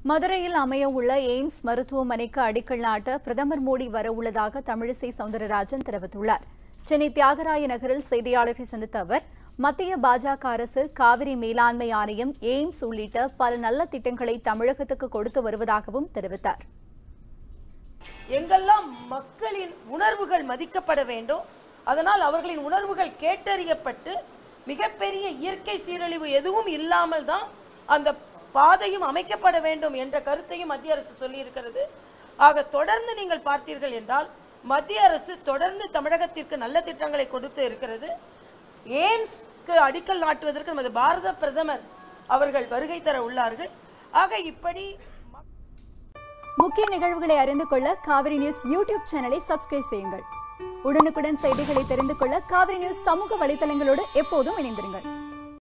மதுரையில் அமைய உள்ள எய்ம்ஸ் மருத்துவமனைக்கு அடிக்கல் நாட்ட பிரதமர் மோடி வரவுள்ளதாக தமிழிசை சவுந்தரராஜன் தெரிவித்துள்ளார் சென்னை தியாகராய நகரில் செய்தியாளர்களை சந்தித்த அவர் மத்திய பாஜக அரசு காவிரி மேலாண்மை ஆணையம் எய்ம்ஸ் உள்ளிட்ட பல நல்ல திட்டங்களை தமிழகத்துக்கு கொடுத்து வருவதாகவும் தெரிவித்தார் எங்கெல்லாம் மக்களின் உணர்வுகள் மதிக்கப்பட வேண்டும் அதனால் அவர்களின் உணர்வுகள் கேட்டறியப்பட்டு மிகப்பெரிய இயற்கை சீரழிவு எதுவும் இல்லாமல் தான் அந்த பாதையும் அமைக்கப்பட வேண்டும் என்ற கருத்தையும் மத்திய அரசு சொல்லியிருக்கிறது ஆக தொடர்ந்து நீங்கள் பார்த்தீர்கள் என்றால் மத்திய அரசு தொடர்ந்து தமிழகத்திற்கு நல்ல திட்டங்களை கொடுத்து இருக்கிறது எய்ம்ஸ்க்கு அடிக்கல் நாட்டுவதற்கு நமது பாரத பிரதமர் அவர்கள் வருகை தர உள்ளார்கள் ஆக இப்படி முக்கிய நிகழ்வுகளை அறிந்து கொள்ள காவிரி நியூஸ் யூடியூப் சேனலை சப்ஸ்கிரைப் செய்யுங்கள் உடனுக்குடன் செய்திகளை தெரிந்து கொள்ள காவிரி நியூஸ் சமூக வலைதளங்களோடு எப்போதும் இணைந்திருங்கள்